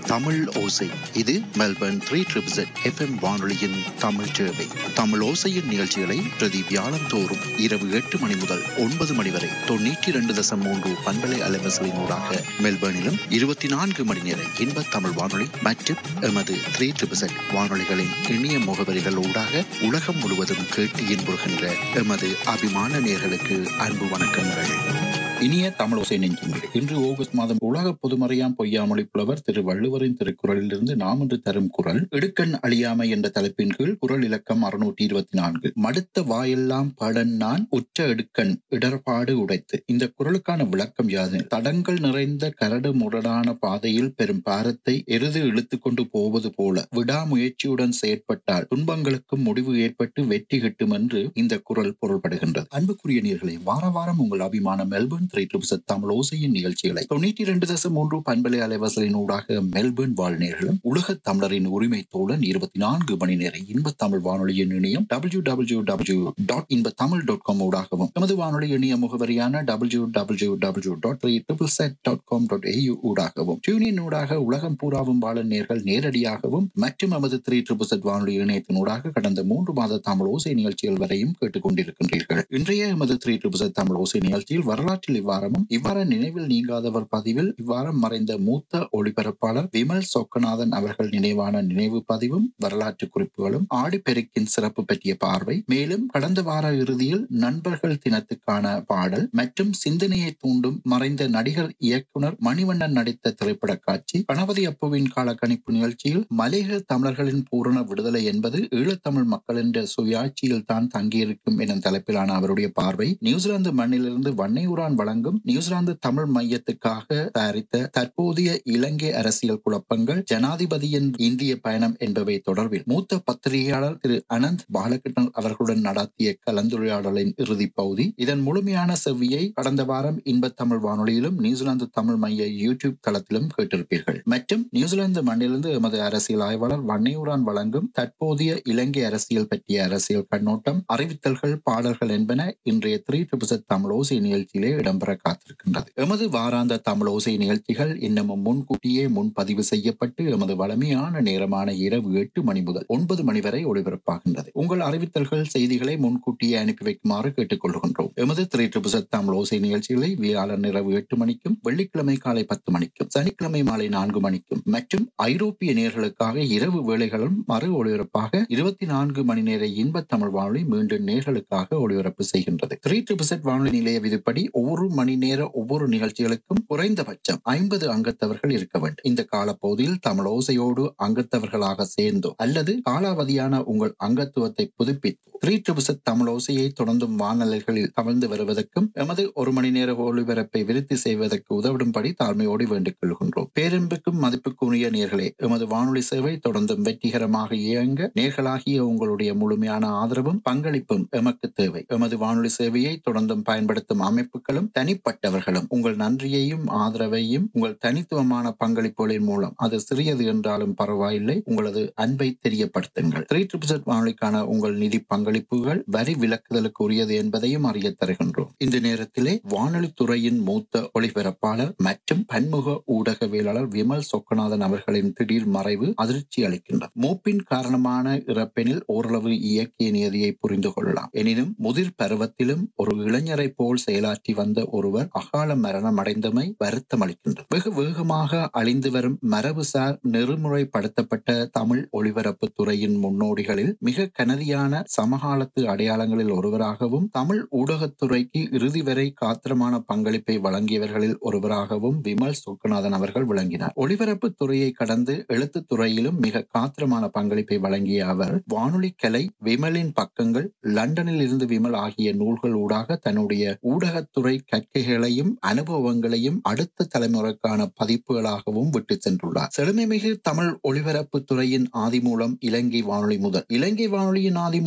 தமிழ் ஓசை இது Melbourne three triple FM வானொலியின் தமிழ் சேவை தமிழ் ஓசையின் நிகழ்ச்சிகளை பிரதி வியாழம் தோறும் இரவு எட்டு மணி முதல் ஒன்பது மணி வரை தொண்ணூற்றி இரண்டு தசம் மூன்று பண்பலை அலைவசலினூடாக மெல்பர்னிலும் இருபத்தி நான்கு மணி நேர இன்ப தமிழ் வானொலி மற்றும் எமது த்ரீ ட்ரிபிள் வானொலிகளின் இணைய முகவரிகள் ஊடாக உலகம் முழுவதும் கேட்டு இன்புறுகின்ற எமது அபிமான நேர்களுக்கு அன்பு வணக்கங்கள் இனிய தமிழ் ஓசை நெஞ்சுங்கள் இன்று ஆகஸ்ட் மாதம் உலக பொதுமறையாம் பொய்யாமொழி புலவர் திரு வள்ளுவரின் திருக்குறளிலிருந்து நாம் இன்று தரும் குரல் இடுக்கண் அழியாமை என்ற தலைப்பின் கீழ் குரல் இலக்கம் அறுநூற்றி இருபத்தி நான்கு மடுத்த வாயெல்லாம் படன் நான் உற்ற எடுக்கண் இடர்பாடு உடைத்து இந்த குரலுக்கான விளக்கம் யாது தடங்கள் நிறைந்த கரடு முரடான பாதையில் பெரும் பாரத்தை எருது இழுத்து கொண்டு போவது போல விடாமுயற்சியுடன் செயற்பட்டால் துன்பங்களுக்கும் முடிவு ஏற்பட்டு வெற்றி கிட்டும் என்று இந்த குரல் பொருள்படுகின்றது அன்புக்குரிய நீர்களை வார வாரம் உங்கள் அபிமான மெல்பர்ன் த்ரீ ட்ரிபிள் தமிழ் ஓசையின் நிகழ்ச்சிகளை தொண்ணூற்றி இரண்டு தசம் மூன்று பண்பலை அலைவசலின் ஊடாக மெல்பர்ன் வாழ்நேர்களும் உலக தமிழரின் உரிமை தோழன் இருபத்தி நான்கு மணி நேர இன்ப தமிழ் வானொலியின் இணையம் டபிள்யூ டபிள்யூ டபிள்யூ டாட் இன்ப தமிழ் டாட் காம் ஊடாகவும் எமது வானொலி இணைய முகவரியான W W W dot three triple Z dot com dot AU ஊடாகவும் டியூனின் ஊடாக உலகம் பூராவும் வாழ நேர்கள் நேரடியாகவும் மற்றும் எமது த்ரீ ட்ரிபிள் செட் வானொலி இணையத்தினூடாக கடந்த மூன்று மாத தமிழ் ஓசை நிகழ்ச்சிகள் வரையும் கேட்டுக் கொண்டிருக்கின்றீர்கள் இன்றைய எமது த்ரீ ட்ரிபிள் செட் தமிழ் ஓசை நிகழ்ச்சியில் வரலாற்றில் இவ்வாரமும் இவ்வாறு நினைவில் நீங்காதவர் பதிவில் இவ்வாரம் மறைந்த மூத்த ஒளிபரப்பாளர் விமல் சொக்கநாதன் அவர்கள் நினைவான நினைவு பதிவும் வரலாற்று குறிப்புகளும் ஆடிப்பெருக்கின் சிறப்பு பற்றிய பார்வை மேலும் கடந்த வார இறுதியில் நண்பர்கள் தினத்துக்கான பாடல் மற்றும் சிந்தனையை தூண்டும் மறைந்த நடிகர் இயக்குனர் மணிவண்ணன் நடித்த திரைப்பட காட்சி கணபதி அப்புவின் கால கணிப்பு நிகழ்ச்சியில் மலையக தமிழர்களின் பூரண விடுதலை என்பது ஈழத்தமிழ் மக்கள் என்ற சுயாட்சியில் தான் தங்கியிருக்கும் எனும் தலைப்பிலான அவருடைய பார்வை நியூசிலாந்து மண்ணிலிருந்து வன்னையூரான் வழங்கும் நியூசிலாந்து தமிழ் மையத்துக்காக தயாரித்த தற்போதைய இலங்கை அரசியல் குழப்பங்கள் ஜனாதிபதியின் இந்திய பயணம் என்பவை தொடர்பில் மூத்த பத்திரிகையாளர் திரு அனந்த் பாலகிருஷ்ணன் அவர்களுடன் நடத்திய கலந்துரையாடலின் இறுதி பகுதி இதன் முழுமையான செவ்வியை கடந்த வாரம் இன்ப தமிழ் வானொலியிலும் நியூசிலாந்து தமிழ் மைய யூடியூப் தளத்திலும் கேட்டிருப்பீர்கள் மற்றும் நியூசிலாந்து மண்ணிலிருந்து எமது அரசியல் ஆய்வாளர் வன்னையூரான் வழங்கும் தற்போதைய இலங்கை அரசியல் பற்றிய அரசியல் கண்ணோட்டம் அறிவித்தல்கள் பாடல்கள் என்பன இன்றைய த்ரீ ட்ரிபிள் தமிழ் ஓசை நிகழ்ச்சியிலே இடம்பெற காத்திருக்கின்றது எமது வாராந்த தமிழ் ஓசை நிகழ்ச்சிகள் இன்னமும் முன்கூட்டியே முன்பதிவு செய்யப்பட்டு எமது வளமையான நேரமான இரவு எட்டு மணி முதல் ஒன்பது மணி வரை ஒளிபரப்பாகின்றது உங்கள் அறிவித்தல்கள் செய்திகளை முன்கூட்டியே அனுப்பி வைக்குமாறு கேட்டுக்கொள்கின்றோம் எமது த்ரீ ட்ரிபிள் தமிழ் ஓசை நிகழ்ச்சிகளை வியாழன் இரவு எட்டு மணிக்கும் வெள்ளிக்கிழமை காலை பத்து மணிக்கும் சனிக்கிழமை மாலை நான்கு மணிக்கும் மற்றும் ஐரோப்பிய நேர்களுக்காக இரவு வேளைகளும் மறு ஒளிபரப்பாக இருபத்தி நான்கு மணி நேர இன்ப தமிழ் வானொலி மீண்டும் நேர்களுக்காக ஒளிபரப்பு செய்கின்றது த்ரீ ட்ரிபிள் வானொலி நிலைய விதிப்படி ஒவ்வொரு மணி நேர ஒவ்வொரு நிகழ்ச்சிகளுக்கும் குறைந்தபட்சம் ஐம்பது அங்கத்தவர்கள் இருக்க வேண்டும் இந்த காலப்பகுதியில் தமிழ் ஓசையோடு அங்கத்தவர்களாக சேர்ந்தோ அல்லது காலாவதியான உங்கள் அங்கத்துவத்தை புதுப்பித்து த்ரீ ட்ரிபிள் தமிழ் ஓசையை தொடர்ந்தும் வானொலிகளில் கவர்ந்து வருவதற்கும் எமது ஒரு மணி நேர ஒளிபரப்பை விருத்தி செய்வதற்கு உதவிடும்படி தாழ்மையோடு வேண்டிக் கொள்கின்றோம் பேரன்புக்கும் மதிப்புக்குரிய நேர்களே எமது வானொலி சேவை தொடர்ந்தும் வெற்றிகரமாக இயங்க நேர்களாகிய உங்களுடைய முழுமையான ஆதரவும் பங்களிப்பும் எமக்கு தேவை எமது வானொலி சேவையை தொடர்ந்தும் பயன்படுத்தும் அமைப்புகளும் தனிப்பட்டவர்களும் உங்கள் நன்றியையும் ஆதரவையும் உங்கள் தனித்துவமான பங்களிப்புகளின் மூலம் அது சிறியது என்றாலும் பரவாயில்லை உங்களது அன்பை தெரியப்படுத்துங்கள் த்ரீ ட்ரிபிள் வானொலிக்கான உங்கள் நிதி பங்களிப்புகள் வரி விலக்குதலுக்கு உரியது என்பதையும் அறிய தருகின்றோம் இந்த நேரத்திலே வானொலி துறையின் மூத்த ஒளிபரப்பாளர் மற்றும் பன்முக ஊடகவியலாளர் விமல் சொக்கநாதன் அவர்களின் திடீர் மறைவு அதிர்ச்சி அளிக்கின்றது மூப்பின் காரணமான இறப்பெனில் ஓரளவு இயக்கிய நியதியை புரிந்து கொள்ளலாம் எனினும் முதிர் பருவத்திலும் ஒரு இளைஞரை போல் செயலாற்றி வந்த ஒருவர் அகால மரணம் அடைந்தமை வருத்தம் அளிக்கின்றது வெகு வேகமாக அழிந்து வரும் மரபுசார் நெறிமுறைப்படுத்தப்பட்ட தமிழ் ஒளிபரப்பு துறையின் முன்னோடிகளில் மிக கனதியான சமகாலத்து அடையாளங்களில் ஒருவராகவும் தமிழ் ஊடகத்துறைக்கு இறுதி வரை காத்திரமான பங்களிப்பை வழங்கியவர்களில் ஒருவராகவும் விமல் சொக்கநாதன் அவர்கள் விளங்கினார் ஒளிபரப்பு துறையை கடந்து எழுத்து துறையிலும் மிக காத்திரமான பங்களிப்பை வழங்கிய அவர் வானொலி கலை விமலின் பக்கங்கள் லண்டனில் இருந்து விமல் ஆகிய நூல்கள் ஊடாக தன்னுடைய ஊடகத்துறை கற்கைகளையும் அனுபவங்களையும் அடுத்த தலைமுறைக்கான பதிப்புகளாகவும் விட்டு சென்றுள்ளார் செழுமைமிகு தமிழ் ஒளிபரப்பு துறையின் ஆதி மூலம் இலங்கை வானொலி முதல் இலங்கை வானொலியின் ஆதி மூலம் பி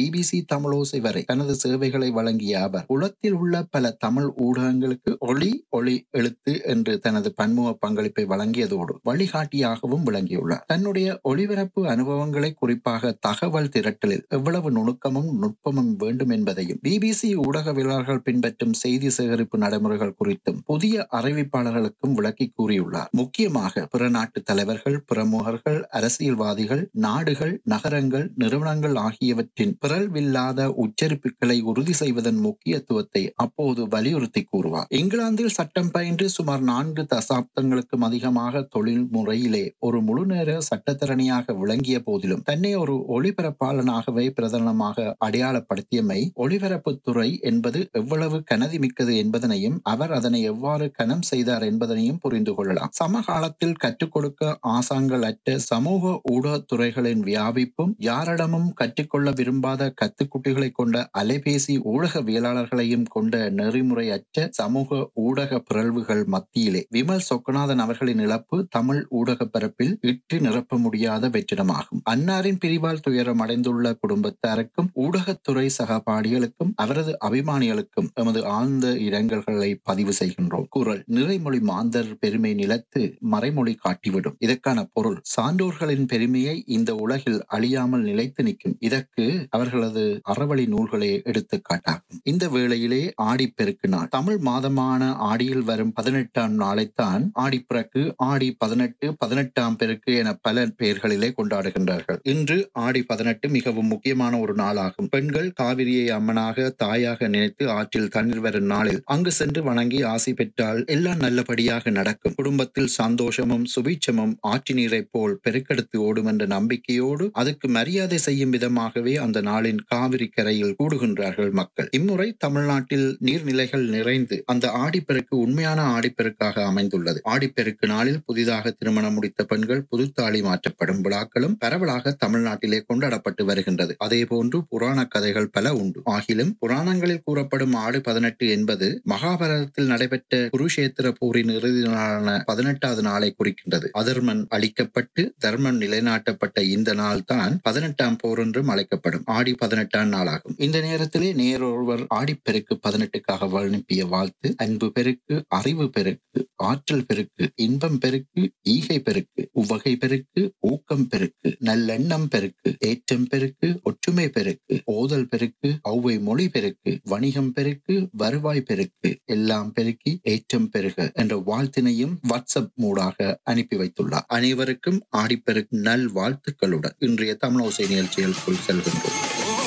பிபிசி தமிழோசை வரை தனது சேவைகளை வழங்கிய அவர் உலகத்தில் உள்ள பல தமிழ் ஊடகங்களுக்கு ஒளி ஒளி எழுத்து என்று தனது பன்முக பங்களிப்பை வழங்கியதோடு வழிகாட்டியாகவும் விளங்கியுள்ளார் தன்னுடைய ஒளிபரப்பு அனுபவங்களை குறிப்பாக தகவல் திரட்டலில் எவ்வளவு நுணுக்கமும் நுட்பமும் வேண்டும் என்பதையும் பிபிசி ஊடகவியலாளர்கள் பின்பற்றும் செய்தி சேகரிப்பு நடைமுறைகள் குறித்தும் புதிய அறிவிப்பாளர்களுக்கும் விளக்கி கூறியுள்ளார் முக்கியமாக பிற நாட்டு தலைவர்கள் பிரமுகர்கள் அரசியல்வாதிகள் நாடுகள் நகரங்கள் நிறுவனங்கள் ஆகியவற்றின் பிறழ்வில்லாத உச்சரிப்புகளை உறுதி செய்வதன் முக்கியத்துவத்தை அப்போது வலியுறுத்தி கூறுவார் இங்கிலாந்தில் சட்டம் பயின்று சுமார் நான்கு தசாப்தங்களுக்கும் அதிகமாக தொழில் முறையிலே ஒரு முழுநேர சட்டத்தரணியாக விளங்கிய போதிலும் தன்னை ஒரு ஒளிபரப்பாளனாகவே பிரதானமாக அடையாளப்படுத்தியமை ஒளிபரப்புத்துறை என்பது எவ்வளவு கனதி மிக்கது என்பதனையும் அவர் அதனை எவ்வாறு கனம் செய்தார் என்பதனையும் புரிந்து கொள்ளலாம் சமகாலத்தில் கற்றுக் கொடுக்க ஆசாங்கள் அற்ற சமூக ஊடகத்துறைகளின் வியாபிப்பும் யாரிடமும் கற்றுக்கொள்ள விரும்பாத கத்துக்குட்டிகளை கொண்ட அலைபேசி ஊடகவியலாளர்களையும் கொண்ட நெறிமுறையற்ற சமூக ஊடக பிறழ்வுகள் மத்தியிலே விமல் சொக்கநாதன் அவர்களின் இழப்பு தமிழ் ஊடக பரப்பில் இட்டு நிரப்ப முடியாத வெற்றிடமாகும் அன்னாரின் பிரிவால் துயரம் அடைந்துள்ள குடும்பத்தாருக்கும் ஊடகத்துறை சகபாடிகளுக்கும் அவரது அபிமானிகளுக்கும் எமது ஆழ்ந்த இரங்கல்களை பதிவு செய்கின்றோம் குரல் நிறைமொழி மாந்தர் பெருமை நிலத்து மறைமொழி காட்டிவிடும் இதற்கான பொருள் சான்றோர்களின் பெருமையை இந்த உலகில் அழியாமல் நிலைத்து நிற்கும் இதற்கு அவர்களது அறவழி நூல்களே எடுத்துக்காட்டாகும் இந்த வேளையிலே ஆடிப்பெருக்கு நாள் தமிழ் மாதமான ஆடியில் வரும் பதினெட்டாம் நாளைத்தான் ஆடிப்பிறக்கு ஆடி பதினெட்டு பதினெட்டாம் பெருக்கு என பல பெயர்களிலே கொண்டாடுகின்றார்கள் இன்று ஆடி பதினெட்டு மிகவும் முக்கியமான ஒரு நாளாகும் பெண்கள் காவிரியை அம்மனாக தாயாக நினைத்து ஆற்றில் தண்ணீர் வரும் நாளில் அங்கு சென்று வணங்கி ஆசை பெற்றால் எல்லாம் நல்லபடியாக நடக்கும் குடும்பத்தில் சந்தோஷமும் சுபீட்சமும் ஆற்றி நீரை போல் பெருக்கெடுத்து ஓடும் என்ற நம்பிக்கையோடு அதுக்கு மரியாதை செய்யும் விதமாகவே அந்த நாளின் காவிரி கரையில் கூடுகின்றார்கள் மக்கள் இம்முறை தமிழ்நாட்டில் நீர்நிலைகள் நிறைந்து அந்த ஆடிப்பெருக்கு உண்மையான ஆடிப்பெருக்காக அமைந்துள்ளது ஆடிப்பெருக்கு நாளில் புதிதாக திருமணம் முடித்த பெண்கள் புதுத்தாளி மாற்றப்படும் விழாக்களும் பரவலாக தமிழ்நாட்டிலே கொண்டாடப்பட்டு வருகின்றது அதே போன்று புராண கதைகள் பல உண்டு ஆகிலும் புராணங்களில் கூறப்படும் ஆடு பதினெட்டு என்பது மகாபாரதத்தில் நடைபெற்ற குருஷேத்திர போரின் இறுதி நாளான பதினெட்டாவது நாளை குறிக்கின்றது அதர்மன் அழிக்கப்பட்டு தர்மம் நிலைநாட்டப்பட்ட இந்த நாள் தான் பதினெட்டாம் போர் என்றும் அழைக்கப்படும் ஆடி பதினெட்டாம் நாளாகும் இந்த நேரத்திலே நேரொருவர் ஆடிப்பெருக்கு பதினெட்டுக்காக அனுப்பிய வாழ்த்து அன்பு பெருக்கு அறிவு பெருக்கு ஆற்றல் பெருக்கு இன்பம் பெருக்கு ஈகை பெருக்கு உவகை பெருக்கு ஊக்கம் பெருக்கு நல்லெண்ணம் பெருக்கு ஏற்றம் பெருக்கு ஒற்றுமை பெருக்கு ஓதல் பெருக்கு ஔவை மொழி பெருக்கு வணிகம் பெருக்கு வருவாய் பெருக்கு எல்லாம் பெருக்கி ஏற்றம் பெருக என்ற வாழ்த்தினையும் வாட்ஸ்அப் மூடாக அனுப்பி வைத்துள்ளார் அனைவருக்கும் ஆடிப்பெருக்கு நல் வாழ்த்துக்களுடன் இன்றைய தமிழோசை நிகழ்ச்சிகளுக்குள் செல்கின்றோம்